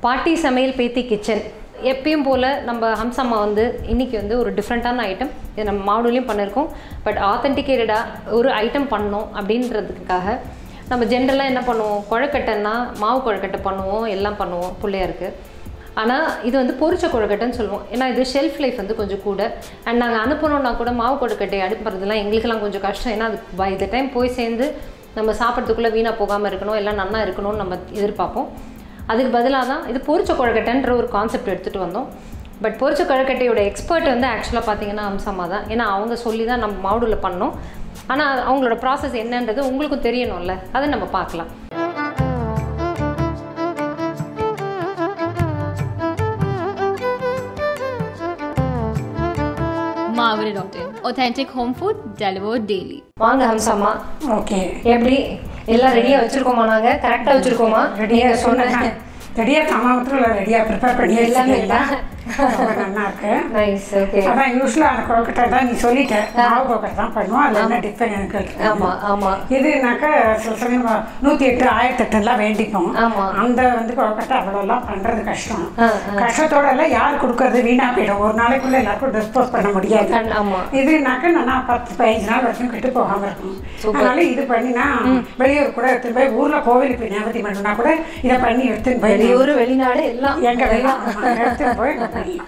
பாட்டி சமையல் பேத்தி கிச்சன் எப்பயும் போல் நம்ம ஹம்சம்மா வந்து இன்றைக்கி வந்து ஒரு டிஃப்ரெண்ட்டான ஐட்டம் இது நம்ம மாவுலையும் பண்ணியிருக்கோம் பட் ஆத்தென்டிகேட்டடாக ஒரு ஐட்டம் பண்ணோம் அப்படின்றதுக்காக நம்ம ஜென்ரலாக என்ன பண்ணுவோம் குழக்கட்டைன்னா மாவு குழக்கட்டை பண்ணுவோம் எல்லாம் பண்ணுவோம் பிள்ளையாருக்கு ஆனால் இது வந்து பொரிச்ச கொழுக்கட்டைன்னு சொல்லுவோம் ஏன்னா இது ஷெல்ஃப் லைஃப் வந்து கொஞ்சம் கூட அண்ட் நாங்கள் அனுப்பணும்னா கூட மாவு கொழுக்கட்டை அனுப்புறதுலாம் எங்களுக்கெல்லாம் கொஞ்சம் கஷ்டம் ஏன்னா அது பை த டைம் போய் சேர்ந்து நம்ம சாப்பிட்றதுக்குள்ளே வீணாக போகாமல் இருக்கணும் எல்லாம் நன்னா இருக்கணும்னு நம்ம எதிர்பார்ப்போம் அதுக்கு பதிலாக தான் இது பொரிச்ச கொழுக்கட்டைன்ற ஒரு கான்செப்ட் எடுத்துகிட்டு வந்தோம் பட் பொரிச்ச கொழுக்கட்டையோட எக்ஸ்பர்ட் வந்து ஆக்சுவலாக பார்த்தீங்கன்னா அம்சம்மா தான் ஏன்னா அவங்க சொல்லி தான் நம்ம மாவுடில் பண்ணோம் ஆனால் அவங்களோட ப்ராசஸ் என்னன்றது உங்களுக்கும் தெரியணும்ல அதை நம்ம பார்க்கலாம் Marvel.in. Authentic home food delivered daily. வாங்க ஹம்சம்மா ஓகே எப்படி எல்லாம் ரெடியாக வச்சுருக்கோமா நாங்கள் கரெக்டாக வச்சுருக்கோமா ரெடியாக சொன்னேன் ரெடியாக சமாளத்தில் ரெடியாக ப்ரிப்பேர் பண்ணி எல்லாமே வச்சுருக்கீங்களா ரொம்ப நல்லா இருக்கு நைஸ் ஓகே அதான் யூஸ்வலாக அந்த கொழுக்கட்டை தான் நீ சொல்லிட்ட மாவு கொழுக்கட்டை தான் பண்ணுவோம் அதில் என்ன டிஃபன் எனக்கு ஆமாம் ஆமாம் இதுனாக்கா சில சமயம் நூற்றி எட்டு ஆயிரத்தி எட்டுலாம் வேண்டிப்போம் ஆமா. அந்த வந்து கொழுக்கட்டை அவ்வளோலாம் பண்ணுறது கஷ்டம் ஆ, கஷ்டத்தோட எல்லாம் யார் கொடுக்கறது வீணாக போயிடும் ஒரு நாளைக்குள்ள எல்லாருக்கும் டிஸ்போஸ் பண்ண முடியாது கண்- ஆமா. இதுனாக்கா நல்லா பத்து பதினஞ்சு நாள் வரைக்கும் கெட்டு போகாமல் இருக்கும் அதனால இது பண்ணினா வெளியூர் கூட எடுத்துன்னு போய் ஊரில் கோவிலுக்கு போய் ஞாபகம் பண்ணணும்னா கூட இதை பண்ணி எடுத்துன்னு போய் வெளியூர் வெளிநாடு எல்லாம் எங்க வேணும் எடுத்துன்னு போய்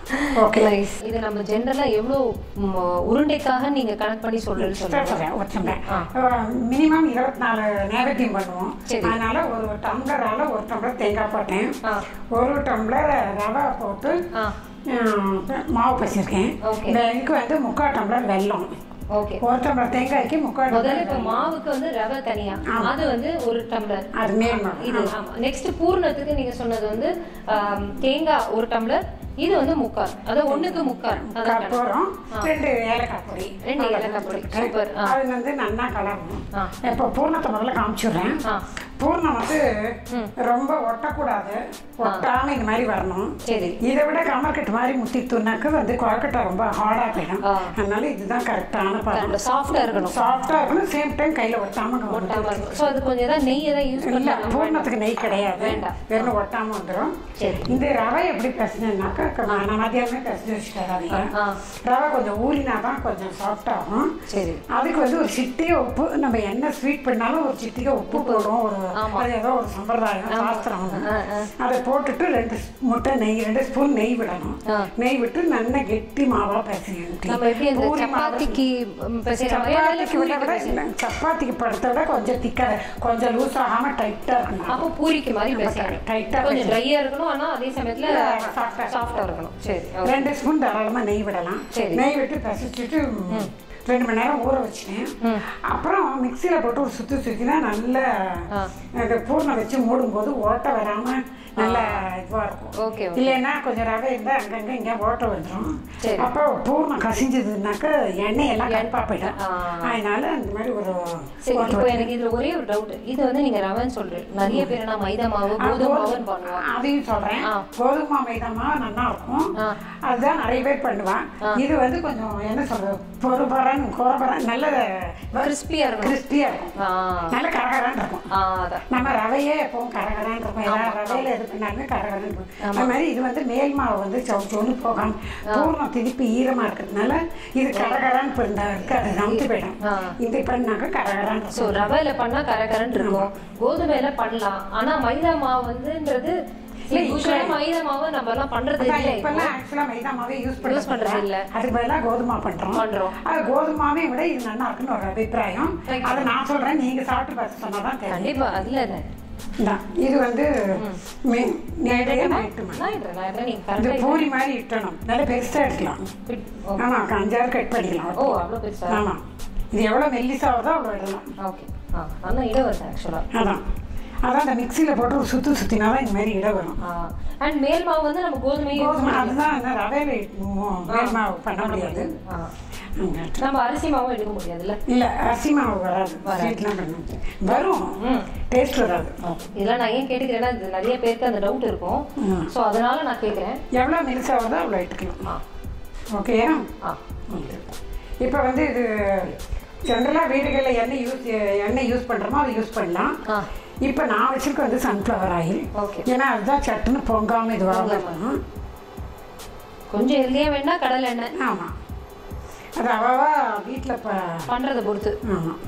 ஓகே நைஸ் இது நம்ம ஜென்ரலா எவ்வளோ ம், உருண்டைக்காக நீங்க கணக்கு பண்ணி சொல்றது சொல்லுங்க மினிமம் இருபத்தி நாலு நைவேத்தியம் பண்ணுவோம் சரி. அதனால ஒரு டம்ளரால ஒரு டம்ளர் தேங்காய் போட்டேன் ஆ. ஒரு டம்ளர் ரவை போட்டு ஆ ம், மாவு பசிருக்கேன் Okay. எனக்கு வந்து முக்கால் டம்ளர் வெல்லம் ஓகே ஒரு டம்ளர் தேங்காய்க்கு முக்கால் முதல்ல டம்ளர் இப்போ மாவுக்கு வந்து ரவை தனியா அது வந்து ஒரு டம்ளர் அது மேல் மாவு. இது ஆமா நெக்ஸ்ட் பூர்ணத்துக்கு நீங்க சொன்னது வந்து ஆம், தேங்காய் ஒரு டம்ளர் இது வந்து முக்கால் அதாவது ஒண்ணுக்கு முக்கால் அதான் கணக்கு. கற்பூரம் ரெண்டு ஏலக்காய் பொடி ரெண்டு ஏலக்காய் பொடி. சூப்பர். ஆ. அது வந்து நல்லா கலரணும் ஆ. இப்போ பூர்ணத்தை முதல்ல காமிச்சுடுறேன் ஆ. பூர்ணம் வந்து ரொம்ப ஒட்டக்கூடாது ஒட்டாம இந்த மாதிரி வரணும் சரி இதை விட கமர்கட்டு மாதிரி முத்திட்டுனாக்க வந்து கொழக்கட்டை ரொம்ப ஹார்டாக போயிடும் ஆ. அதனால இதுதான் கரெக்டான பதம் சாஃப்டா இருக்கணும் சாஃப்டாக இருக்கணும் சேம் டைம் கையில் ஒட்டாம ஒட்டாம இருக்கணும் ஸோ அது கொஞ்சம் ஏதாவது நெய் ஏதாவது யூஸ் இல்ல பண்ணலாம் பூர்ணத்துக்கு நெய் கிடையாது வேண்டாம். வெறும் ஒட்டாம வந்துடும் சரி. இந்த ரவை எப்படி பேசினேன்னாக்கா நான் மதியானமே பேசி வச்சுட்டேன் ரவையை ஆ. ரவை கொஞ்சம் ஊறினா தான் கொஞ்சம் சாஃப்ட் ஆகும் சரி அதுக்கு வந்து ஒரு சிட்டிகை உப்பு நம்ம என்ன ஸ்வீட் பண்ணாலும் ஒரு சிட்டிகை உப்பு போடுவோம் ஒரு ஆமா. அது ஏதோ ஒரு சம்பிரதாயம் சாஸ்திரம் வந்து ஆ, ஆ. அதை போட்டுட்டு ரெண்டு முட்டை நெய் ரெண்டு ஸ்பூன் நெய் விடணும் ஆ. நெய் விட்டு நல்லா கெட்டி மாவா பேசிக்கணும் நம்ம எப்படி அந்த சப்பாத்திக்கு ம், பிசைற மாதிரியா இல்ல சப்பாத்திக்கு விட விட பூரிக்கு இல்லை சப்பாத்திக்கு படத்தை விட கொஞ்சம் திக்காக கொஞ்சம் லூஸ் ஆகாம டைட்டாக இருக்கணும் அப்போ பூரிக்கு மாதிரி பேசணும் டைட்டா கொஞ்சம் ட்ரையா இருக்கணும் ஆனா அதே சமயத்துல Soft ஆ. சாஃப்டா இருக்கணும் சரி okay. ரெண்டு ஸ்பூன் தாராளமா நெய் விடலாம் சரி. நெய் விட்டு பசிச்சுட்டு ரெண்டு மணி நேரம் ஊற வச்சுட்டேன் அப்புறம் மிக்சியில் போட்டு ஒரு சுற்றி சுற்றினா நல்ல இந்த பூர்ணம் வச்சு மூடும்போது ஓட்டை வராம நல்ல இதுவாக இருக்கும் Okay, okay. இல்லைன்னா கொஞ்சம் ரவை இருந்தால் அங்கங்கே இங்கே ஓட்டை வந்துடும் சரி. அப்போ பூர்ணம் கசிஞ்சதுனாக்க எண்ணெய் எல்லாம் கருப்பாக போயிடும் ஆ. அதனால அந்த மாதிரி ஒரு சரி ஓட்டை இப்போ எனக்கு இதுல ஒரே ஒரு டவுட் இது வந்து நீங்க ரவைன்னு சொல்றீங்க நிறைய பேர் நான் மைதா மாவு ஆ, கோதுமை கோதுமை- மாவுன்னு பண்ணுவாங்க அதையும் சொல்றேன் ஆ. கோதுமை மைதமா நல்லா இருக்கும் ஆ. அதுதான் நிறைய பேர் பண்ணுவான் இது வந்து கொஞ்சம் என்ன சொல்றது பொறுபரன் கோரபரன் நல்ல கிறிஸ்பியா இருக்கணும் கிறிஸ்பியா இருக்கும் ஆ நல்ல கரகரான்னு இருக்கும் ஆ அதான் நம்ம ரவையே எப்பவும் கரகரான்னு இருக்கும் எல்லா ரவையில எது பண்ணாலுமே கரகரான்னு இருக்கும் அந்த மாதிரி இது வந்து மேல் மாவு வந்து சவுச்சோன்னு போகாம பூர்ணம் திருப்பி ஈரமா இருக்கிறதுனால இது கரகரான்னு இருந்தா இருக்கு அது நமுத்து போயிடும் ஆ. இது பண்ணாக்க கரகரான்னு ஸோ இருக்கும் ரவையில பண்ணா கரகரன்னு இருக்கும் கோதுமையில பண்ணலாம் ஆனா மைதா மாவு வந்துன்றது இல்ல, யூஸ்வலா மைதா மாவு நம்ம எல்லாம் பண்றது அதான் இல்லை இப்போ. இப்பெல்லாம் actually மைதா மாவே use Use பண்றது பண்றது இல்ல. இல்ல. அதுக்கு பதிலா கோதுமை பண்றோம். பண்றோம். அது கோதுமாவை விட இது நல்லா இருக்குன்னு ஒரு அபிப்பிராயம். Thank you. அதை நான் சொல்றேன், நீங்க சாப்பிட்டு பார்த்து சொன்னாதான் தெரியும். கண்டிப்பா அதுல என்ன இந்தா, இது வந்து மே- நேரடியா நைட்டு மணி. நான் இடுறேன், நான் இடுறேன், நீங்க இது correct ஆ பூரி மாதிரி இட்டணும் நல்ல பெருசா எடுக்கலாம் இடு. ஓ, ஆமா அஞ்சாறு கட் பண்ணிக்கலாம் ஓ அவ்வளோ பெருசா ஆமா இது எவ்வளவு மெல்லிசா வருதோ அவ்வளவு இடலாம் ஓகே ஆ நல்லா இட வருது ஆக்சுவலா அதான் அதான் அந்த மிக்சியில போட்டு ஒரு சுத்து சுத்தினாதான் இந்த மாதிரி இடம் வரும் அண்ட் மேல் மாவு வந்து நம்ம கோதுமையை use கோதுமை பண்ணிக்கலாம். அதுதான் என்ன ரவையில மு- மேல் மாவு பண்ண முடியாது ஆ. ம். நம்ம அரிசி மாவும் எடுக்க முடியாதுல்ல இல்ல அரிசி மாவு வராது வராது. ஸ்வீட்லாம் பண்ண முடியாது. வரும் ம். டேஸ்ட் வராது இதெல்லாம் நான் ஏன் கேட்டுக்கிறேன்னா இது நிறைய பேருக்கு அந்த டவுட் இருக்கும் ம். ஸோ அதனால நான் கேட்குறேன் எவ்வளோ மெலிசா வருதோ அவ்வளோ எடுத்துக்கலாம் ஆ ஓகேயா ஆ இப்போ வந்து இது ஜென்ரலாக வீடுகளில் எண்ணெய் யூஸ் எண்ணெய் யூஸ் பண்ணுறோமோ அதை யூஸ் பண்ணலாம் ஆ இப்போ நான் வச்சிருக்க வந்து சன்ஃப்ளவர் ஆயில் Okay. ஏன்னா அதுதான் சட்டுன்னு பொங்காமல் இதுவாக இருக்கும் கொஞ்சம் ஹெல்த்தியாக வேணா கடலை எண்ணெய் ஆமாம் அது அவாவா வீட்டில் இப்போ பண்ணுறதை பொறுத்து ஆமாம்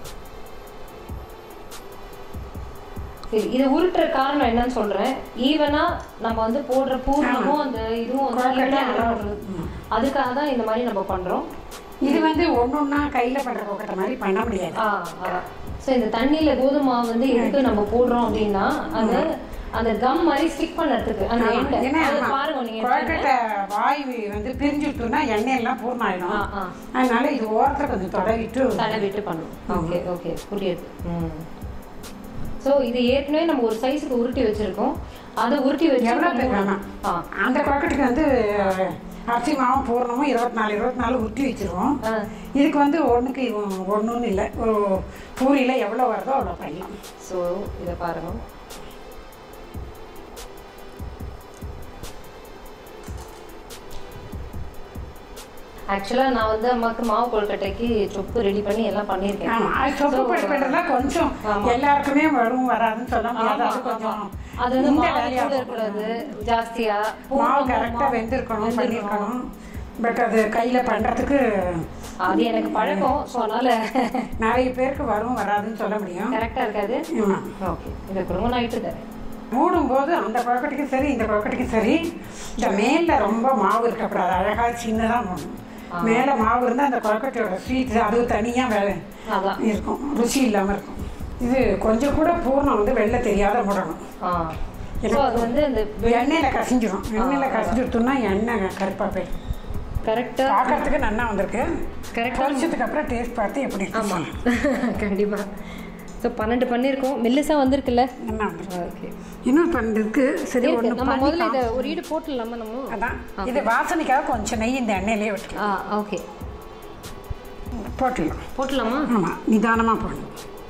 சரி இதை உருட்டுற காரணம் என்னன்னு சொல்றேன் ஈவனா நம்ம வந்து போடுற பூர்ணமும் அந்த இதுவும் வந்து கொழுக்கட்டை ஈவனா நல்லா போடுறது அதுக்காக தான் இந்த மாதிரி நம்ம பண்றோம் இது வந்து ஒன்று ஒன்றா கையில் பண்ணுற கொக்கட்டை மாதிரி பண்ண முடியாது ஆ அதான் ஸோ இந்த தண்ணியில கோதுமை மாவு வந்து எதுக்கு நம்ம போடுறோம் அப்படின்னா அது அந்த கம் மாதிரி ஸ்டிக் பண்ணுறதுக்கு அந்த எண்டை ஏன்னா அது ஆமா, பாருங்க நீங்க கொழுக்கட்டை வாய் வந்து பிரிஞ்சு விட்டோம்னா எண்ணெய் எல்லாம் பூர்ணாயிடும் ஆ, ஆ. அதனால இது ஓரத்தில் கொஞ்சம் தொடவிட்டு தடை விட்டு பண்ணும் ஓகே ஓகே புரியுது ம் ஸோ இது ஏற்கனவே நம்ம ஒரு சைஸுக்கு உருட்டி வச்சிருக்கோம் அதை உருட்டி வச்சு எவ்வளோ நம்ம- பேர் வேணாம் ஆ அந்த கொக்கட்டுக்கு வந்து அரிசி மாவும் பூர்ணமும் இருபத்தி நாலு இருபத்தி நாலு உருட்டி வச்சிருவோம் ஆ. இதுக்கு வந்து ஒன்றுக்கு ஒன்றுன்னு இல்லை ஒரு பூரியில் எவ்வளோ வருதோ அவ்வளோ பண்ணலாம் ஸோ இதை பாருங்க ஆக்சுவலாக நான் வந்து அம்மாவுக்கு மாவு கொழுக்கட்டைக்கு சொப்பு ரெடி பண்ணி எல்லாம் பண்ணியிருக்கேன் ஆமா அது சொப்பு பட்டு பண்ணுறதுலாம் கொஞ்சம் ஆமா. எல்லாருக்குமே வரும் வராதுன்னு சொல்ல முடியாது ஆமா, அது கொஞ்சம் ஆமா. அது வந்து இந்த மாவு வேலையா கூட இருக்கக்கூடாது ஜாஸ்தியா மாவு பூரணமா கரெக்டாக வெந்திருக்கணும் வெந்திருக்கணும். பண்ணியிருக்கணும் பட் அது கையில் பண்ணுறதுக்கு அது எனக்கு பழக்கம் ஸோ அதனால நிறைய பேருக்கு வரும் வராதுன்னு சொல்ல முடியும் கரெக்டாக இருக்காது ஆமா. ஓகே இதை கொடுங்க நான் இட்டு தரேன் மூடும்போது அந்த கொக்கட்டுக்கும் சரி இந்த கொக்கட்டுக்கும் சரி இந்த மேலே ரொம்ப மாவு இருக்கக்கூடாது அழகாக சின்னதாக மூடணும் மேலே மாவு இருந்தால் அந்த கொக்கட்டையோட ஸ்வீட் அது தனியாக வேலை அதான் இருக்கும் ருசி இல்லாமல் இருக்கும் இது கொஞ்சம் கூட பூர்ணம் வந்து வெள்ளை தெரியாத மூடணும் ஆ ஸோ அது வந்து அந்த எண்ணெயில் கசிஞ்சிடும் எண்ணெயில் கசிஞ்சிடுத்தோம்னா எண்ணெய் கருப்பாக போயிடும் கரெக்டாக பார்க்கறதுக்கு நல்லா வந்திருக்கு Correct ஆ பொரிச்சதுக்கு அப்புறம் டேஸ்ட் பார்த்து எப்படி இருக்கு ஆமாம் கண்டிப்பாக ஸோ பன்னெண்டு பண்ணியிருக்கோம் மெல்லிசா வந்திருக்குல்ல நல்லா வந்திருக்கு ஓகே இன்னும் பண்ணிருக்கு சரி இருக்கு. ஒன்று நம்ம பண்ணி முதல்ல இதை ஒரு ஈடு போட்டுடலாமா நம்ம அதான் இது வாசனைக்காக கொஞ்சம் நெய் இந்த எண்ணெயிலே விட்டுக்கலாம் ஆ ஓகே போட்டுடலாம் போட்டுடலாமா ஆமாம் நிதானமாக போடணும்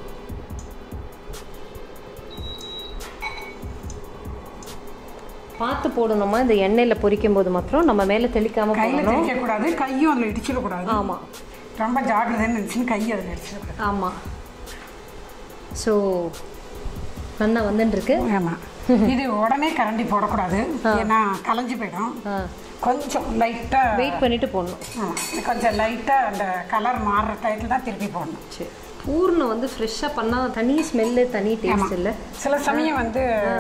பார்த்து போடணுமா இந்த எண்ணெயில் பொரிக்கும் போது மாத்திரம் நம்ம மேலே தெளிக்காமல் கையில் போடணும் தெளிக்கக்கூடாது கையும் அதில் இடிச்சிடக்கூடாது ஆமாம் ரொம்ப ஜாக்கிரதைன்னு நினச்சின்னு கையை அதில் இடிச்சிடக்கூடாது ஆமாம் ஸோ நல்லா வந்துட்டு இருக்கு ஆமாம் இது உடனே கரண்டி போடக்கூடாது ஏன்னா கலைஞ்சு போயிடும் ஆ கொஞ்சம் லைட்டாக வெயிட் பண்ணிட்டு போடணும் கொஞ்சம் லைட்டாக அந்த கலர் மாறுற டயத்தில் தான் திருப்பி போடணும் சரி பூர்ணம் வந்து ஃப்ரெஷ்ஷாக பண்ணால் தனி ஸ்மெல்லு தனி டேஸ்ட் இல்லை சில சமயம் வந்து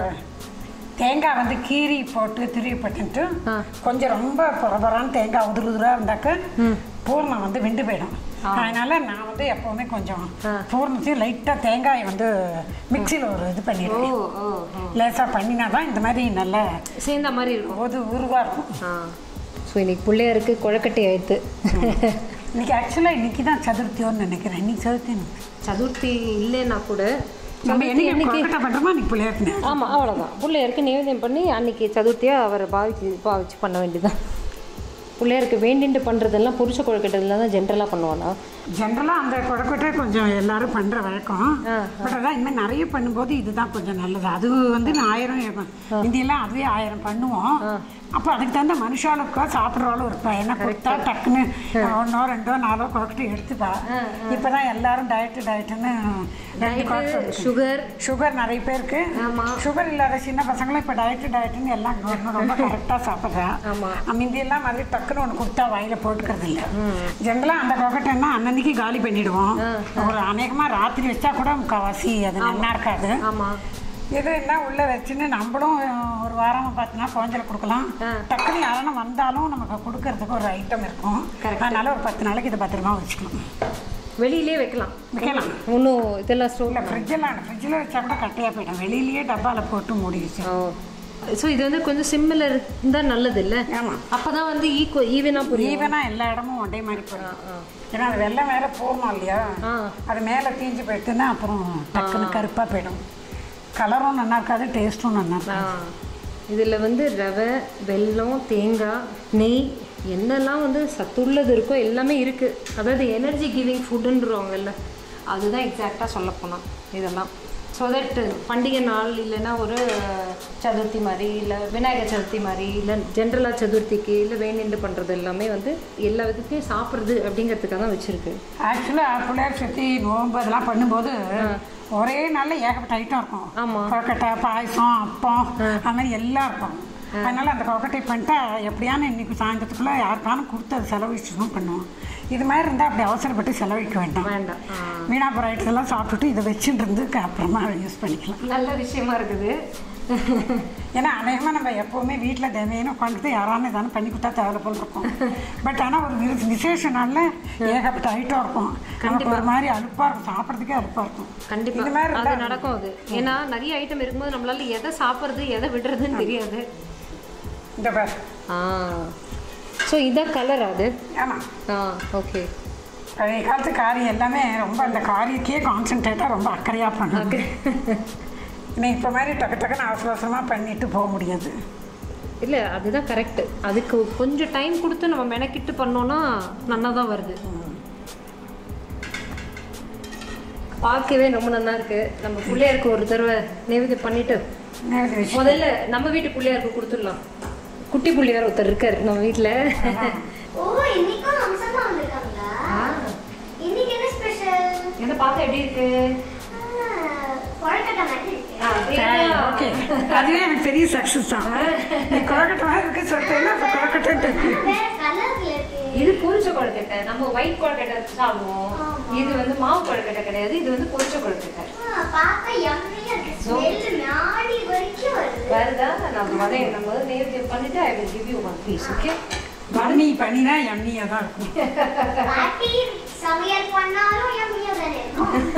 தேங்காய் வந்து கீரி போட்டு திருவி போட்டுட்டு ஆ. கொஞ்சம் ரொம்ப பொறபொறான்னு தேங்காய் உதிரு உதிராக இருந்தாக்க பூர்ணம் வந்து விண்டு போயிடும் அதனால நான் வந்து எப்போவுமே கொஞ்சம் பூர்ணத்தையும் லைட்டாக தேங்காய் வந்து மிக்சியில் ஒரு இது ஓ பண்ணிடுவேன் ஓ ஓ லேசாக பண்ணினா தான் இந்த மாதிரி நல்ல சேர்ந்த மாதிரி இருக்கும் ஒரு உருவாக இருக்கும் ஆ ஸோ இன்னைக்கு பிள்ளையாருக்கு குழக்கட்டை ஆயிடுத்து இன்னைக்கு ஆக்சுவலாக இன்னைக்கு தான் சதுர்த்தியோன்னு நினைக்கிறேன் இன்னைக்கு சதுர்த்தி சதுர்த்தி இல்லைன்னா கூட நம்ம சதுர்த்தி என்னைக்கு அன்னைக்கு கொழுக்கட்டை பண்ணுறோமோ அன்னைக்கு பிள்ளையாருக்கு ஆமாம் அவ்வளோதான் பிள்ளையாருக்கு நிவேதனம் பண்ணி அன்னைக்கு சதுர்த்தியாக அவரை பாவிச்சு பாவிச்சு பண்ண வேண்டியதுதான் பிள்ளையாருக்கு வேண்டின்ட்டு பண்ணுறதெல்லாம் புருஷ கொழுக்கட்டைலாம் தான் ஜென்ரலாக பண்ணுவானா ஜென்ரலாக அந்த கொழக்கட்டை கொஞ்சம் எல்லாரும் பண்ணுற வழக்கம் ஆ, பட் அதான் இனிமேல் நிறைய பண்ணும்போது இதுதான் கொஞ்சம் நல்லது அது வந்து நான் ஆயிரம் இந்தியெல்லாம் அதுவே ஆயிரம் பண்ணுவோம் அப்போ அதுக்கு தகுந்த மனுஷாளுக்கோ சாப்பிட்றவாளும் இருப்பா ஏன்னா கொடுத்தா டக்குன்னு ஒன்றோ ரெண்டோ நாலோ கொழக்கட்டை எடுத்துப்பா இப்போ தான் எல்லாரும் டயட்டு டயட்டுன்னு ரெண்டு கொழக்கட்டை சுகர் சுகர் நிறைய பேருக்கு ஆமா. சுகர் இல்லாத சின்ன பசங்களும் இப்போ டயட்டு டயட்டுன்னு எல்லாம் கவர்மெண்ட் ரொம்ப கரெக்டாக சாப்பிட்றேன் ஆமா. முந்தியெல்லாம் மாதிரி டக்குன்னு ஒன்று கொடுத்தா வாயில் போட்டுக்கிறது இல்லை ஜென்ரலாக அந்த கொக்கட்டைன்னா அன்னன்னைக்கு காலி பண்ணிடுவோம் ஒரு அநேகமாக ராத்திரி வச்சா கூட முக்கால்வாசி அது நல்லா இருக்காது ஆமாம் இது என்ன உள்ளே வச்சுன்னு நம்மளும் ஒரு வாரம் பார்த்தீங்கன்னா குழந்தைல கொடுக்கலாம் டக்குன்னு யாரும் வந்தாலும் நமக்கு கொடுக்கறதுக்கு ஒரு ஐட்டம் இருக்கும் அதனால ஒரு பத்து நாளைக்கு இதை பத்திரமா வச்சுக்கலாம் வெளியிலே வைக்கலாம் வைக்கலாம் ஒன்றும் இதெல்லாம் ஸ்டோர் இல்லை ஃப்ரிட்ஜெல்லாம் ஃப்ரிட்ஜில் வச்சா கூட கட்டையாக போயிடும் வெளியிலேயே டப்பாவில் போட்டு மூடி வச்சு ஸோ இது வந்து கொஞ்சம் சிம்மில் இருந்தால் நல்லது இல்லை ஆமாம் அப்போ தான் வந்து ஈக்குவ ஈவனாக புரியும் ஈவனாக எல்லா இடமும் ஒரே மாதிரி போயிடும் ஏன்னா அது வெள்ளம் மேலே போகணும் இல்லையா ஆ அது மேலே தீஞ்சு போயிட்டுன்னா அப்புறம் டக்குன்னு கருப்பாக போயிடும் கலரும் நல்லா இருக்காது டேஸ்ட்டும் நல்லா ஆ இருக்காது இதில் வந்து ரவை வெல்லம் தேங்காய் நெய் என்னெல்லாம் வந்து சத்துள்ளது இருக்கோ எல்லாமே இருக்குது அதாவது எனர்ஜி கிவிங் ஃபுட்டுன்றவங்கல்ல அதுதான் எக்ஸாக்டாக சொல்ல போனால் இதெல்லாம் ஸோ தட் பண்டிகை நாள் இல்லைன்னா ஒரு சதுர்த்தி மாதிரி இல்லை விநாயகர் சதுர்த்தி மாதிரி இல்லை ஜென்ரலாக சதுர்த்திக்கு இல்லை வேண்டிண்டு பண்ணுறது எல்லாமே வந்து எல்லா விதத்தையும் சாப்பிட்றது அப்படிங்கிறதுக்காக தான் வச்சுருக்கு ஆக்சுவலாக பிள்ளையார் சுற்றி நோம்பு அதெல்லாம் பண்ணும்போது ஒரே நாளில் ஏகப்பட்ட ஐட்டம் இருக்கும் ஆமா. கொக்கட்டை பாயசம் அப்பம் அது மாதிரி எல்லாம் இருக்கும் அதனால அந்த கொக்கட்டை பண்ணிட்டா எப்படியான இன்னைக்கு சாயந்தரத்துக்குள்ளே யாருக்கானும் கொடுத்து அது செலவிச்சுணும் பண்ணுவோம் இது மாதிரி இருந்தால் அப்படி அவசரப்பட்டு செலவழிக்க வேண்டாம் வேண்டாம் ஆ. வீணா போகிற ஐட்டம்ஸ் எல்லாம் சாப்பிட்டுட்டு இதை வச்சுட்டு இருந்து அப்புறமா யூஸ் பண்ணிக்கலாம் நல்ல விஷயமா இருக்குது ஏன்னா அநேகமாக நம்ம எப்போவுமே வீட்டில் தினையும் உட்காந்துட்டு யாரானு எதானு பண்ணி கொடுத்தா தேவை போல் இருக்கும் பட் ஆனால் ஒரு வி- விசேஷ நாளில் ஏகப்பட்ட ஐட்டம் இருக்கும் நமக்கு ஒரு மாதிரி அலுப்பாக இருக்கும் சாப்பிட்றதுக்கே அலுப்பாக இருக்கும் கண்டிப்பா இது மாதிரி அது இருந்தா- நடக்கும் அது ஏன்னா நிறைய ஐட்டம் இருக்கும்போது நம்மளால எதை சாப்பிட்றது எதை விடுறதுன்னு தெரியாது இந்த பேர் ஆ ஸோ இதான் கலர் அது ஆமாம் ஆ ஓகே பழைய காலத்து காரி எல்லாமே ரொம்ப அந்த காரியக்கே கான்சென்ட்ரேட்டாக ரொம்ப அக்கறையாக பண்ணுவாங்க நீ இப்போ மாதிரி டக்கு டக்குன்னு அவசர அவசரமாக பண்ணிட்டு போக முடியாது இல்லை அதுதான் கரெக்ட் அதுக்கு கொஞ்சம் டைம் கொடுத்து நம்ம மெனக்கிட்டு பண்ணோம்னா நல்லா தான் வருது பார்க்கவே ரொம்ப நல்லா இருக்கு நம்ம பிள்ளையாருக்கு ஒரு தடவை நைவேத்தியம் பண்ணிட்டு நேரடி விஷயம். முதல்ல நம்ம வீட்டு பிள்ளையாருக்கு கொடுத்துடலாம் குட்டி பிள்ளையார் ஒருத்தர் இருக்காரு நம்ம வீட்டில் ஓ இன்னைக்கும் அம்சமா வந்திருக்காங்களா இன்னைக்கு என்ன ஸ்பெஷல் என்ன பார்த்தா எப்படி இருக்கு கொழக்கட்டை மாதிரி இருக்கு ஓகே அதுவே எனக்கு பெரிய சக்ஸஸ் தான் நீ குழக்கட்டை மாதிரி இருக்கு சொல்லிட்டேன்னா அப்போ குழக்கட்டை வேற கலர்ல இருக்கு இது பொரிச்ச கொழுக்கட்டை நம்ம ஒயிட் கொழுக்கட்டை சாப்பிடுவோம் இது வந்து மாவு கொழுக்கட்டை கிடையாது இது வந்து பொரிச்ச கொழுக்கட்டை ஆ, பார்க்க யம்மியா இருக்கு ஸ்மெல் நாடி வரைக்கும் வருது வருதா நம்ம வந்து நம்ம வந்து நேர்த்தியம் பண்ணிட்டு I will give you one piece okay mummy பண்ணினா எம்மியாக தான் இருக்கும் பாட்டி சமையல் பண்ணாலும் யம்மியா தானே இருக்கும்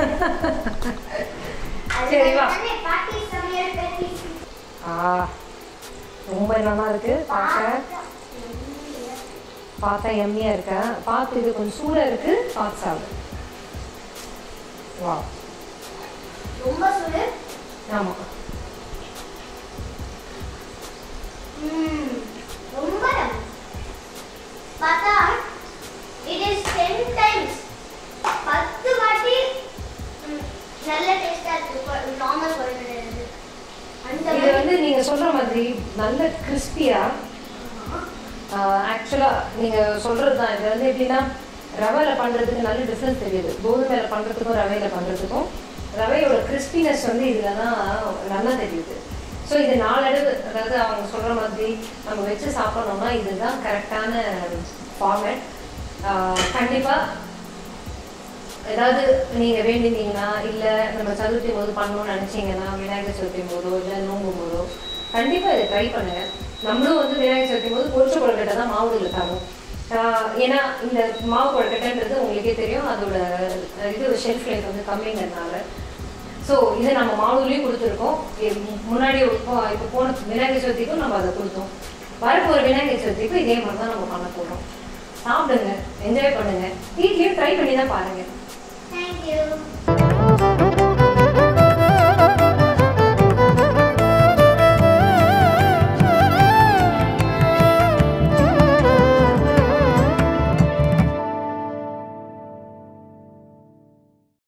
சரி, வா. அதுதானே பாட்டி சமையல் பத்தி ஆ ரொம்ப நல்லா இருக்கு பார்க்க பார்த்தா எம்மியா இருக்கா பார்த்து இது கொஞ்சம் சூடா இருக்கு பார்த்து சாப்பிடு வா ரொம்ப சுடு ஆமா ம், ரொம்ப ரம். பார்த்தா it is 10 times பத்து வாட்டி ம், நல்ல டேஸ்டா இருக்கு நார்மல் கொழுக்கட்டை இருக்கு. அந்த இது மாதிரி வந்து நீங்க சொல்ற மாதிரி நல்ல கிறிஸ்பியா ஆக்சுவலா நீங்க சொல்றது தான் இது வந்து எப்படின்னா ரவையில பண்றதுக்கு நல்ல டிஃப்ரென்ஸ் தெரியுது கோதுமையில பண்றதுக்கும் ரவையில பண்றதுக்கும் ரவையோட கிறிஸ்பினஸ் வந்து இதுல தான் நல்லா தெரியுது ஸோ இது நாளடைவு அதாவது அவங்க சொல்ற மாதிரி நம்ம வச்சு சாப்பிடணும்னா இதுதான் கரெக்டான ஃபார்மேட் கண்டிப்பா ஏதாவது நீங்க வேண்டினீங்கன்னா இல்ல நம்ம சதுர்த்தி போது பண்ணணும்னு நினைச்சீங்கன்னா விநாயகர் சதுர்த்தி போதோ இல்ல நோம்பும் போதோ கண்டிப்பா இதை ட்ரை பண்ணுங்க நம்மளும் வந்து விநாயகர் சதுர்த்தி போது பொரிச்ச கொழுக்கட்டை தான் மாவுல தரும் ஆஹ் ஏன்னா இந்த மாவு கொழுக்கட்டைன்றது உங்களுக்கே தெரியும் அதோட அஹ், இது ஷெல்ஃப் லைஃப் வந்து கம்மிங்கிறதுனால ஸோ இதை நம்ம மாவுலேயும் கொடுத்துருக்கோம் இ- முன்னாடி இப்போ இப்போ போன விநாயகர் சதுர்த்திக்கும் நம்ம அதை கொடுத்தோம் வரப்போகிற விநாயகர் சதுர்த்திக்கும் இதே மாதிரி தான் நம்ம பண்ண போகிறோம் சாப்பிடுங்க என்ஜாய் பண்ணுங்க வீட்லேயும் ட்ரை பண்ணி தான் பாருங்க Thank you.